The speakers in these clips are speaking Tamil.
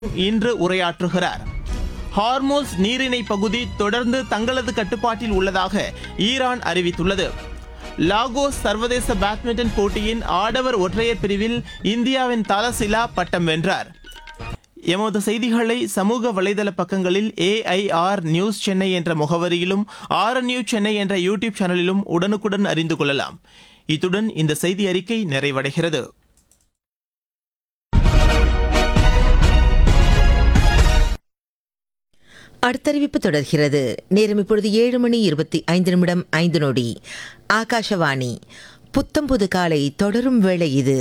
இன்று உரையாற்றுகிறார் ஹார்மோஸ் நீரிணை பகுதி தொடர்ந்து தங்களது கட்டுப்பாட்டில் உள்ளதாக ஈரான் அறிவித்துள்ளது லாகோஸ் சர்வதேச பேட்மிண்டன் போட்டியின் ஆடவர் ஒற்றையர் பிரிவில் இந்தியாவின் தலசிலா பட்டம் வென்றார் எமது செய்திகளை சமூக வலைதள பக்கங்களில் ஏஐஆர் நியூஸ் சென்னை என்ற முகவரியிலும் ஆர் நியூஸ் சென்னை என்ற யூடியூப் சேனலிலும் உடனுக்குடன் அறிந்து கொள்ளலாம் இத்துடன் இந்த செய்தி அறிக்கை நிறைவடைகிறது அடுத்தறிவிப்பு தொடர்கிறது நேரம் இப்பொழுது ஏழு மணி இருபத்தி ஐந்து நிமிடம் ஐந்து நொடி ஆகாஷவாணி புத்தம்புது காலை தொடரும் வேளை இது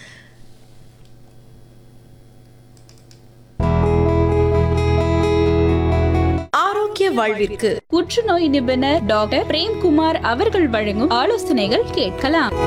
ஆரோக்கிய வாழ்விற்கு புற்றுநோய் நிபுணர் டாக்டர் பிரேம்குமார் அவர்கள் வழங்கும் ஆலோசனைகள் கேட்கலாம்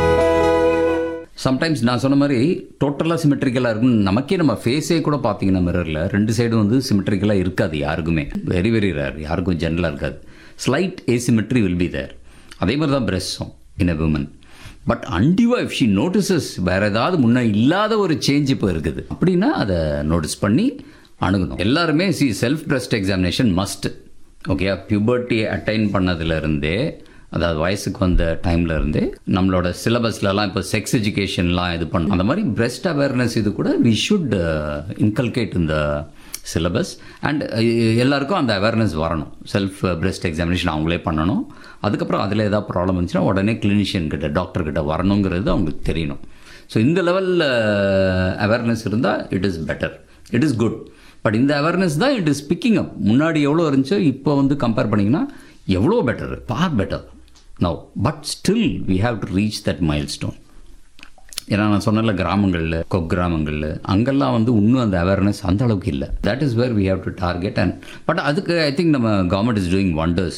சம்டைம்ஸ் நான் சொன்ன மாதிரி டோட்டலாக சிமெட்ரிக்கலாக இருக்கும் நமக்கே நம்ம ஃபேஸே கூட பார்த்தீங்கன்னா மிரரில் ரெண்டு சைடும் வந்து சிமெட்ரிக்கலாக இருக்காது யாருக்குமே வெரி வெரி ரேர் யாருக்கும் ஜென்ரலாக இருக்காது slight asymmetry will be there அதே மாதிரி தான் பிரெஸ்ஸும் இன் அ விமன் பட் அண்டிவா இஃப் ஷி நோட்டிசஸ் வேற ஏதாவது முன்ன இல்லாத ஒரு சேஞ்ச் இப்போ இருக்குது அப்படின்னா அதை நோட்டீஸ் பண்ணி அணுகணும் எல்லாருமே see self breast examination must okay puberty attain பண்ணதுலேருந்தே அதாவது வயசுக்கு வந்த டைம்ல இருந்தே நம்மளோட சிலபஸ்லலாம் இப்போ செக்ஸ் எஜுகேஷன்லாம் இது பண்ணணும் அந்த மாதிரி பிரெஸ்ட் அவேர்னஸ் இது கூட வி ஷுட் இன்கல்கேட் இந்த சிலபஸ் அண்ட் எல்லாருக்கும் அந்த அவேர்னஸ் வரணும் செல்ஃப் பிரெஸ்ட் எக்ஸாமினேஷன் அவங்களே பண்ணணும் அதுக்கப்புறம் அதில் ஏதாவது ப்ராப்ளம் இருந்துச்சுன்னா உடனே கிளினிஷியன் கிட்ட டாக்டர் கிட்ட வரணுங்கிறது அவங்களுக்கு தெரியணும் ஸோ இந்த லெவலில் அவேர்னஸ் இருந்தால் it is better it is good but இந்த அவேர்னஸ் தான் இட் இஸ் பிக்கிங் அப் முன்னாடி எவ்வளோ இருந்துச்சோ இப்போ வந்து கம்பேர் பண்ணிங்கன்னா எவ்வளோ better far better now but still we have to reach that milestone ஏன்னா நான் சொன்னல கிராமங்களில் கொக் கிராமங்களில் அங்கெல்லாம் வந்து இன்னும் அந்த அவேர்னஸ் அந்த அளவுக்கு இல்லை that is where we have to target and but அதுக்கு ஐ திங்க் நம்ம government is doing wonders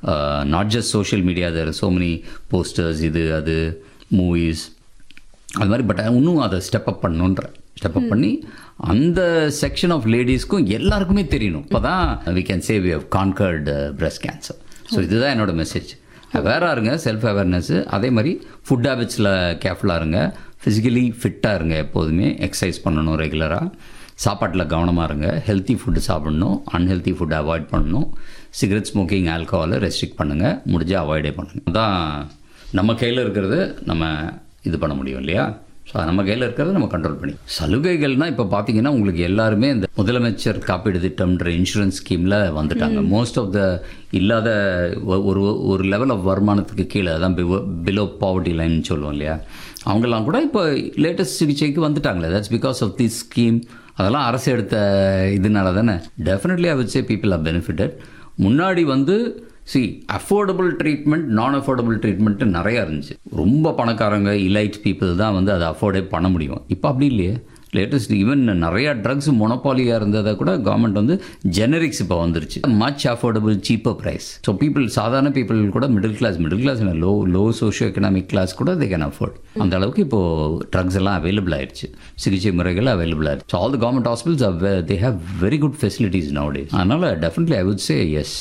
not just social media there so many posters இது அது மூவிஸ் அது மாதிரி பட் இன்னும் அதை ஸ்டெப் அப் பண்ணணுன்ற ஸ்டெப் அப் பண்ணி அந்த செக்ஷன் ஆஃப் லேடிஸ்க்கும் எல்லாருக்குமே தெரியணும் இப்போ தான் we can save you conquered breast cancer so இதுதான் என்னோட மெசேஜ் அவேராக இருங்க செல்ஃப் அவேர்னஸ் அதே மாதிரி ஃபுட் ஹேபிட்ஸில் கேர்ஃபுல்லாக இருங்க ஃபிசிக்கலி ஃபிட்டாக இருங்க எப்போதுமே எக்ஸசைஸ் பண்ணணும் ரெகுலராக சாப்பாட்டில் கவனமாக இருங்க ஹெல்த்தி ஃபுட்டு சாப்பிடணும் அன்ஹெல்த்தி ஃபுட்டை அவாய்ட் பண்ணணும் சிகரெட் ஸ்மோக்கிங் ஆல்கஹாலை ரெஸ்ட்ரிக்ட் பண்ணுங்கள் முடிஞ்சால் அவாய்டே பண்ணுங்கள் அதான் நம்ம கையில் இருக்கிறது நம்ம இது பண்ண முடியும் இல்லையா ஸோ நம்ம கையில் இருக்கிறத நம்ம கண்ட்ரோல் பண்ணி சலுகைகள்னா இப்போ பார்த்தீங்கன்னா உங்களுக்கு எல்லாருமே இந்த முதலமைச்சர் காப்பீடு திட்டம்ன்ற இன்சூரன்ஸ் ஸ்கீமில் வந்துட்டாங்க மோஸ்ட் ஆஃப் த இல்லாத ஒ- ஒரு ஒரு லெவல் ஆஃப் வருமானத்துக்கு கீழே அதான் பிலோ பாவர்ட்டி லைன் சொல்லுவோம் இல்லையா அவங்கெல்லாம் கூட இப்போ லேட்டஸ்ட் சிகிச்சைக்கு வந்துட்டாங்களே that's because of this scheme அதெல்லாம் அரசு எடுத்த இதனால தானே definitely I would say people are benefited முன்னாடி வந்து சி அஃபோர்டபுள் ட்ரீட்மெண்ட் நான் அஃபோர்டபுள் ட்ரீட்மெண்ட்டு நிறையா இருந்துச்சு ரொம்ப பணக்காரங்க இலைட் பீப்புள் தான் வந்து அதை அஃபோர்டே பண்ண முடியும் இப்போ அப்படி இல்லையே லேட்டஸ்ட் ஈவன் நிறையா ட்ரக்ஸ் மொனப்பாலியாக இருந்ததை கூட கவர்மெண்ட் வந்து ஜெனரிக்ஸ் இப்போ வந்துருச்சு much affordable cheaper price so people சாதாரண பீப்புள் கூட middle class middle class low low socio economic class கூட தே கேன் அஃபோர்ட் அந்த அளவுக்கு இப்போ ட்ரக்ஸ் எல்லாம் அவைலபிள் ஆயிடுச்சு சிகிச்சை முறைகள் அவைலபிள் ஆயிடுச்சு all the government hospitals they have very good facilities nowadays அதனால definitely I would say yes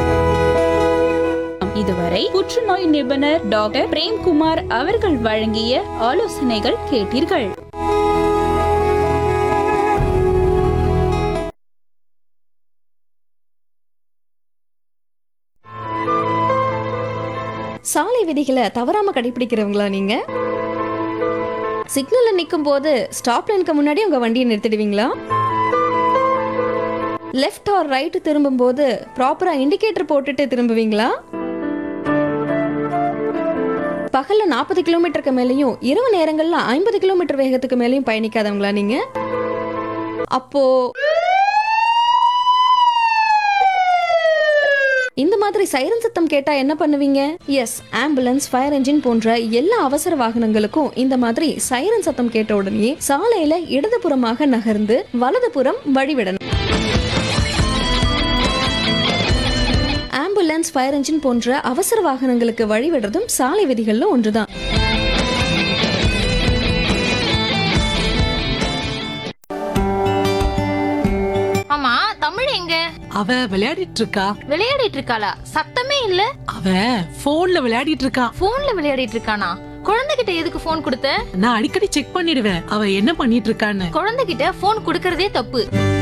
இதுவரை புற்றுநோய் நிபுணர் டாக்டர் பிரேம்குமார் அவர்கள் வழங்கிய ஆலோசனைகள் கேட்டீர்கள் சாலை விதிகளை தவறாம கடைபிடிக்கிறவங்களா நீங்க சிக்னல்ல நிற்கும் போது ஸ்டாப் லைனுக்கு முன்னாடி உங்க வண்டியை நிறுத்திடுவீங்களா லெஃப்ட் ஆர் ரைட் திரும்பும் போது ப்ராப்பரா இண்டிகேட்டர் போட்டுட்டு திரும்புவீங்களா பகல்ல நாற்பது கிலோமீட்டருக்கு மேலேயும் இரவு நேரங்கள்ல ஐம்பது கிலோமீட்டர் வேகத்துக்கு மேலேயும் பயணிக்காதவங்களா நீங்க அப்போ இந்த மாதிரி சைரன் சத்தம் கேட்டா என்ன பண்ணுவீங்க எஸ் ஆம்புலன்ஸ் ஃபயர் என்ஜின் போன்ற எல்லா அவசர வாகனங்களுக்கும் இந்த மாதிரி சைரன் சத்தம் கேட்ட உடனே சாலையில இடதுபுறமாக நகர்ந்து வலதுபுறம் வழிவிடணும் ஆம்புலன்ஸ் ஃபயர் என்ஜின் போன்ற அவசர வாகனங்களுக்கு வழிவிடுறதும் சாலை விதிகள்ல ஒன்றுதான் ஆமா தமிழ் எங்க அவ விளையாடிட்டு இருக்கா விளையாடிட்டு இருக்காளா சத்தமே இல்ல அவ போன்ல விளையாடிட்டு இருக்கா போன்ல விளையாடிட்டு இருக்கானா குழந்தைகிட்ட எதுக்கு போன் கொடுத்த நான் அடிக்கடி செக் பண்ணிடுவேன் அவ என்ன பண்ணிட்டு இருக்கான்னு குழந்தைகிட்ட போன் கொடுக்கறதே தப்பு